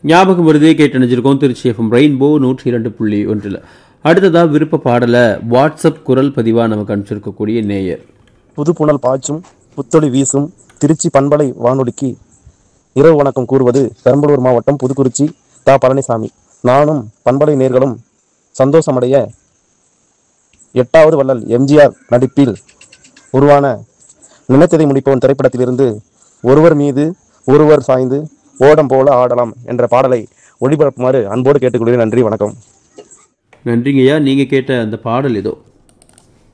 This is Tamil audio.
ஞாபகம் வருதே கேட்டு நினைச்சிருக்கோம் திருச்சி எஃப்எம் ரெயின்போ நூற்றி இரண்டு புள்ளி ஒன்றில் அடுத்ததா விருப்ப பாடலை வாட்ஸ்அப் குரல் பதிவாக நமக்கு அனுப்பிச்சிருக்கக்கூடிய நேயர் புது புனல் பாய்ச்சும் புத்தொளி வீசும் திருச்சி பண்பலை வானொலிக்கு இரவு வணக்கம் கூறுவது பெரம்பலூர் மாவட்டம் புதுக்குறிச்சி தா பழனிசாமி நானும் பண்பலை நேர்களும் சந்தோஷமடைய எட்டாவது வள்ளல் எம்ஜிஆர் நடிப்பில் உருவான நினைத்ததை முடிப்பவன் திரைப்படத்திலிருந்து ஒருவர் மீது ஒருவர் சாய்ந்து ஓடம் போல ஆடலாம் என்ற பாடலை ஒளிபரப்புமாறு அன்போடு கேட்டுக்கொள்கிறேன் நன்றி வணக்கம் நன்றிங்கய்யா நீங்கள் கேட்ட அந்த பாடல் இதோ